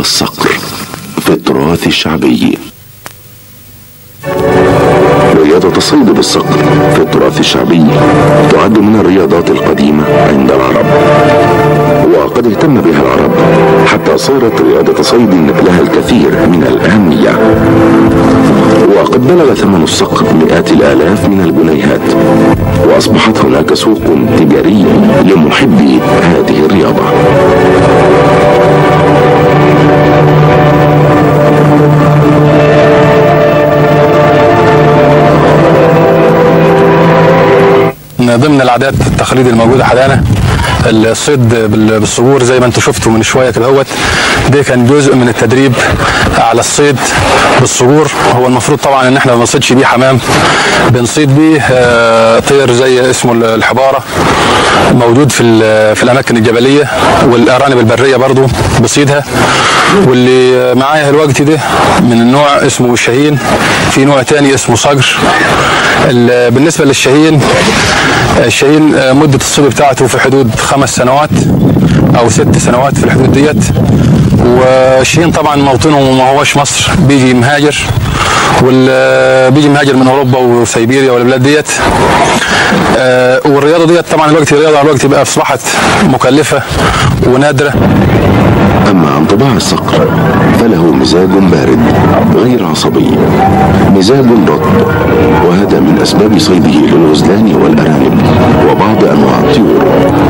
الصقر في التراث الشعبي رياضة الصيد بالصقر في التراث الشعبي تعد من الرياضات القديمة عند العرب وقد اهتم بها العرب حتى صارت رياضة صيد لها الكثير من الأهمية وقد بلغ ثمن الصقر مئات الآلاف من الجنيهات وأصبحت هناك سوق تجاري لمحبي هذه الرياضة من ضمن العادات التقاليد الموجوده حدانا الصيد بال- بالصقور زي ما انتم شفتوا من شويه كده هوت ده كان جزء من التدريب على الصيد بالصقور هو المفروض طبعا ان احنا ما بنصيدش بيه حمام بنصيد بيه آه، طير زي اسمه الحباره موجود في ال- في الاماكن الجبليه والارانب البريه برضو بصيدها واللي معايا الوقت ده من النوع اسمه الشاهين في نوع تاني اسمه صقر ال- بالنسبه للشاهين الشاهين آه، مده الصيد بتاعته في حدود خمس سنوات او ست سنوات في الحدود ديت والشاهين طبعا موطنه ما هوش مصر بيجي مهاجر وال بيجي مهاجر من اوروبا وسيبيريا والبلاد ديت آه، والرياضه ديت طبعا الوقت الرياضه الوقت بقى اصبحت مكلفه ونادره أما عن طباع الصقر فله مزاج بارد غير عصبي مزاج رطب وهذا من أسباب صيده للغزلان والأرانب وبعض أنواع الطيور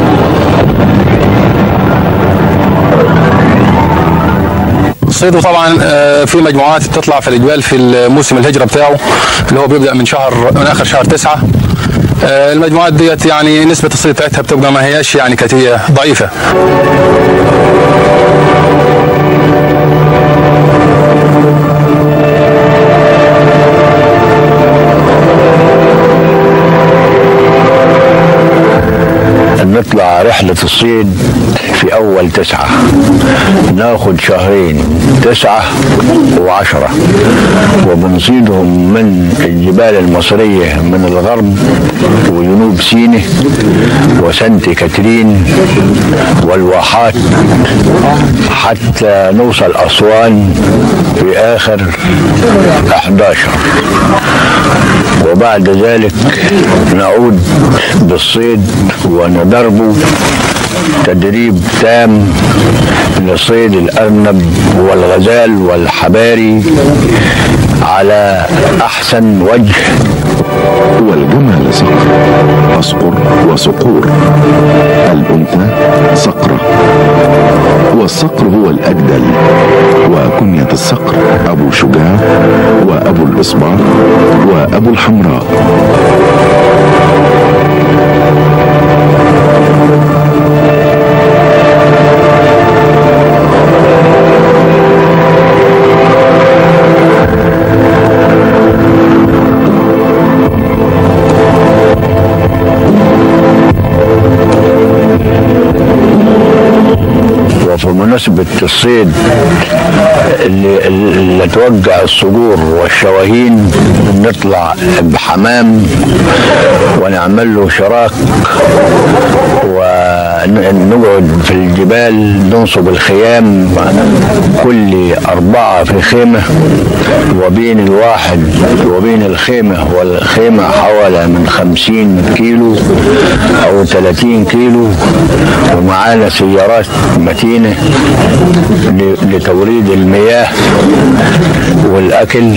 صيده طبعا آه، في مجموعات بتطلع في الجبال في موسم الهجره بتاعه اللي هو بيبدا من شهر من اخر شهر تسعة آه، المجموعات ديت يعني نسبه الصيد بتاعتها بتبقى ما هياش يعني كانت هي ضعيفه نطلع رحلة الصيد في أول تسعة ناخد شهرين تسعة وعشرة وبنصيدهم من الجبال المصرية من الغرب وجنوب سيناء وسانت كاترين والواحات حتى نوصل أسوان في آخر 11 وبعد ذلك نعود بالصيد وندربه تدريب تام لصيد الأرنب والغزال والحباري على أحسن وجه والجمل صقر أصقر وصقور الأنثى صقرة والصقر هو الأجدل وكنية الصقر أبو شجاع وأبو الإصبع وأبو الحمراء وفي مناسبة الصيد اللي, اللي توجع الصقور والشواهين نطلع بحمام ونعمل له شراك ونقعد في الجبال ننصب الخيام كل أربعة في خيمة وبين الواحد وبين الخيمة والخيمة حوالي من خمسين كيلو أو ثلاثين كيلو ومعانا سيارات متينة ل- لتوريد المياه والأكل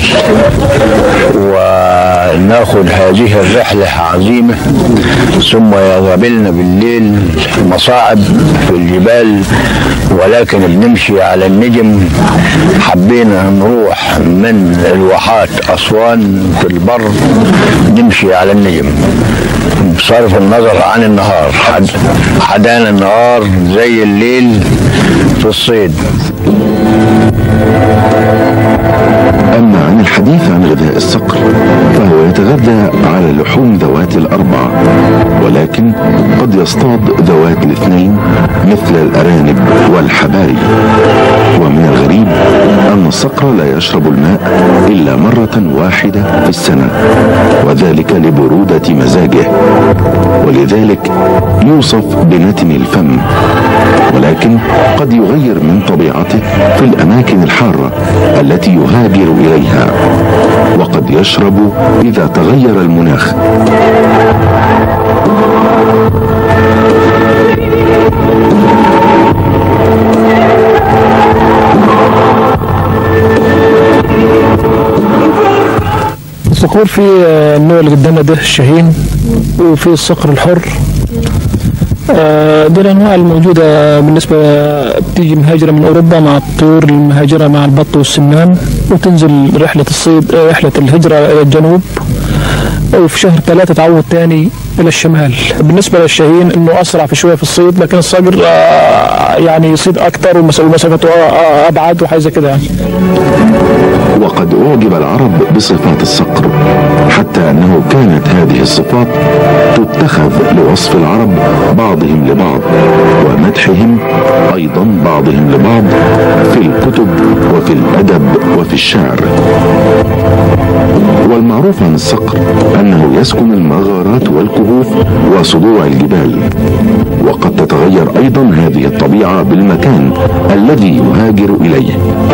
وناخد هذه الرحلة عظيمة ثم يقابلنا بالليل مصاعب في الجبال ولكن بنمشي على النجم حبينا نروح من الواحات أسوان في البر نمشي على النجم بصرف النظر عن النهار حد حدانا النهار زي الليل في الصيد أما عن الحديث عن غذاء الصقر فهو يتغذى على لحوم ذوات الأربع ولكن قد يصطاد ذوات الاثنين مثل الأرانب والحباري ومن الغريب أن الصقر لا يشرب الماء إلا مرة واحدة في السنة وذلك لبرودة مزاجه ولذلك يوصف بنتن الفم ولكن قد يغير من طبيعته في الأماكن الحارة التي يهاجر إليها وقد يشرب إذا تغير المناخ الصقور في آه، النوع اللي قدامنا ده الشاهين وفي الصقر الحر آه، دي الانواع الموجوده بالنسبه بتيجي مهاجره من اوروبا مع الطيور المهاجره مع البط والسمان وتنزل رحله الصيد آه، رحله الهجره الى الجنوب وفي شهر ثلاثة تعود تاني إلى الشمال بالنسبة للشاهين إنه أسرع في شوية في الصيد لكن الصقر آه، يعني يصيد أكتر ومس- ومسافته آه، آه، أبعد وحاجة زي كده يعني وقد أعجب العرب بصفات الصقر حتى أنه كانت هذه الصفات تتخذ لوصف العرب بعضهم لبعض ومدحهم أيضا بعضهم لبعض في الكتب وفي الأدب وفي الشعر والمعروف عن الصقر أنه يسكن المغارات والكهوف وصدوع الجبال وقد تتغير أيضا هذه الطبيعة بالمكان الذي يهاجر إليه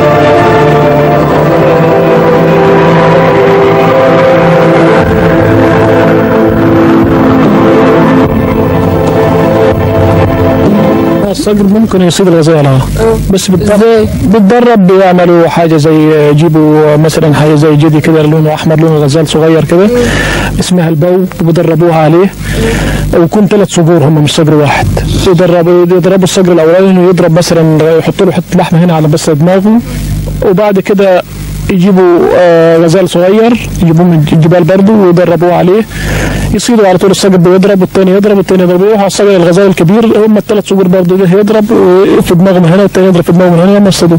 الصقر ممكن يصيد الغزال اه بس بتدرب بتدرب بيعملوا حاجه زي يجيبوا مثلا حاجه زي جدي كده لونه احمر لونه غزال صغير كده اسمها البو وبيدربوها عليه ويكون ثلاث صقور هم مش صقر واحد يدربوا يضربوا الصقر الاولاني انه يضرب مثلا يحطوا له حته لحمه هنا على بس دماغه وبعد كده يجيبوا آه، غزال صغير يجيبوه من الجبال برضه ويدربوه عليه يصيدوا على طول الصقر بيضرب والتاني يضرب والتاني يضرب يروح الصقر الغزال الكبير هم الثلاث صقور برضه ده يضرب في دماغه من هنا والتاني يضرب في دماغه من هنا هم يصطادوه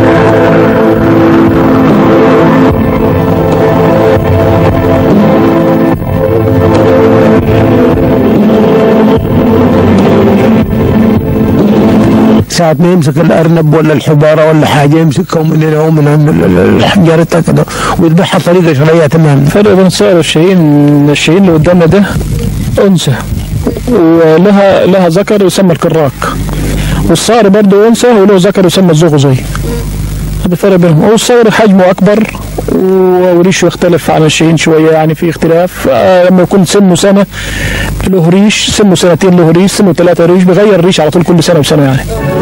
ساعة ما يمسك الأرنب ولا الحبارة ولا حاجة يمسكها من هنا ومن هنا ال- ال- الحجارة كده ويذبحها بطريقة شرعية تماما الفرق بين الصقر والشاهين الشاهين اللي قدامنا ده انثى ولها لها ذكر يسمى الكراك والصقر برضه انثى وله ذكر يسمى الزغزي هذا الفرق بينهم والصقر حجمه اكبر و- وريشه يختلف عن الشاهين شويه يعني في اختلاف آه، لما يكون سنه سنه له ريش سنه سنتين له ريش سنه ثلاثه ريش بيغير الريش على طول كل سنه وسنه يعني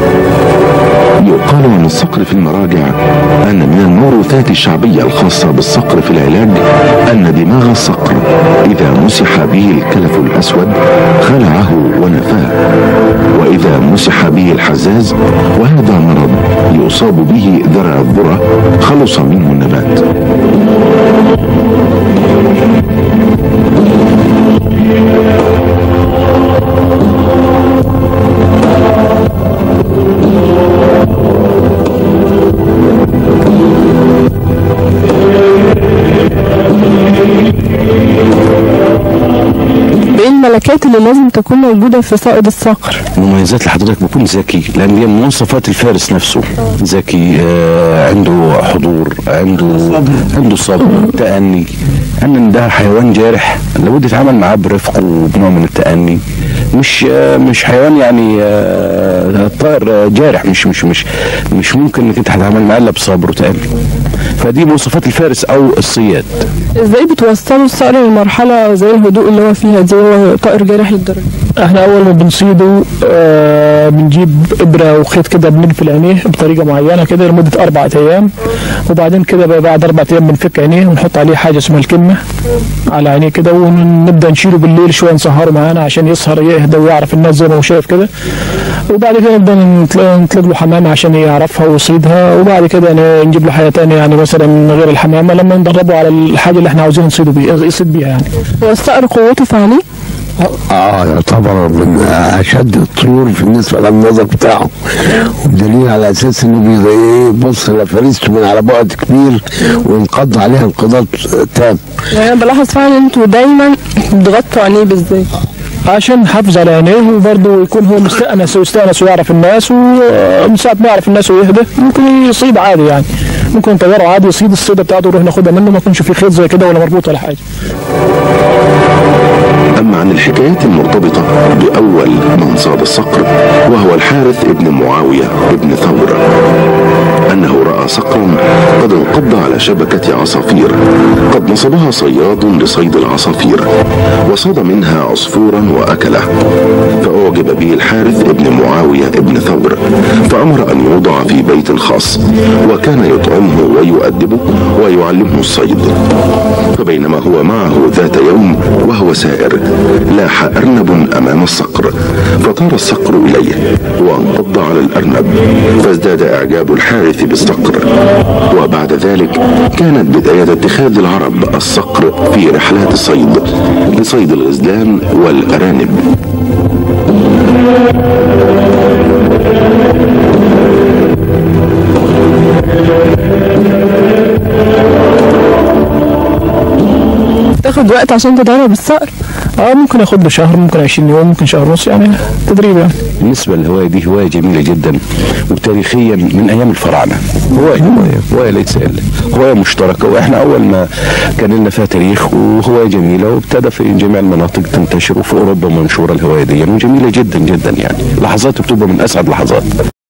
يقال عن الصقر في المراجع أن من الموروثات الشعبية الخاصة بالصقر في العلاج أن دماغ الصقر إذا مسح به الكلف الأسود خلعه ونفاه وإذا مسح به الحزاز وهذا مرض يصاب به ذرع الذرة خلص منه النبات ايه الملكات اللي لازم تكون موجودة في صائد الصقر مميزات اللي حضرتك بيكون ذكي لان دي مواصفات الفارس نفسه ذكي آه عنده حضور عنده عنده صبر تأني ان ده حيوان جارح لابد يتعامل معاه برفق وبنوع من التأني مش آه مش حيوان يعني آه طائر آه، جارح مش مش مش مش ممكن انك انت تتعامل معاه الا بصبر وتأني فدي مواصفات الفارس او الصياد ازاي بتوصلوا الصقر لمرحلة زي الهدوء اللي هو فيها دي هو طائر جارح للدرجة احنا اول ما بنصيده آه بنجيب ابره وخيط كده بنقفل عينيه بطريقه معينه كده لمده اربع ايام وبعدين كده بقى بعد اربع ايام بنفك عينيه ونحط عليه حاجه اسمها الكمه على عينيه كده ونبدا نشيله بالليل شويه نسهره معانا عشان يسهر يهدى ويعرف الناس زي ما هو شايف كده وبعد كده نبدا نطلق نطلق له حمامه عشان يعرفها ويصيدها وبعد كده ن- نجيب له حاجه تانية يعني مثلا غير الحمامه لما ندربه على الحاجه اللي احنا عاوزين نصيده بيها يصيد بيها يعني هو الصقر قوته فعليه اه يعتبر من اشد الطيور بالنسبه للنظر بتاعه ودليل على اساس انه بيبص لفريسته من على بعد كبير وينقض عليها انقضاض تام يعني انا بلاحظ فعلا ان انتوا دايما بتغطوا عينيه بالذات عشان حافظ على عينيه وبرضه يكون هو مستأنس ويستأنس ويعرف الناس ومن ساعة ما يعرف الناس ويهدى ممكن يصيد عادي يعني ممكن نطيره عادي يصيد الصيدة بتاعته ونروح ناخدها منه ما يكونش في خيط زي كده ولا مربوط ولا حاجة أما عن الحكايات المرتبطة بأول من صاد الصقر وهو الحارث ابن معاوية ابن ثور أنه رأى صقرا قد انقض على شبكة عصافير قد نصبها صياد لصيد العصافير وصاد منها عصفورا وأكله فأعجب به الحارث ابن معاوية ابن ثور فأمر أن يوضع في بيت خاص وكان يطعمه ويؤدبه ويعلمه الصيد فبينما هو معه ذات يوم وهو سائر لاح أرنب أمام الصقر فطار الصقر إليه وانقض على الأرنب فازداد إعجاب الحارث بالصقر وبعد ذلك كانت بداية اتخاذ العرب الصقر في رحلات الصيد لصيد الغزلان والأرانب تاخد وقت عشان تدرب الصقر اه ممكن ياخد له شهر ممكن 20 يوم ممكن شهر ونص يعني تدريب يعني بالنسبة للهواية دي هواية جميلة جدا وتاريخيا من أيام الفراعنة هواية هواية هواية ليس إلا هواية مشتركة وإحنا أول ما كان لنا فيها تاريخ وهواية جميلة وابتدى في جميع المناطق تنتشر وفي أوروبا منشورة الهواية دي وجميلة جدا جدا يعني لحظات بتبقى من أسعد لحظات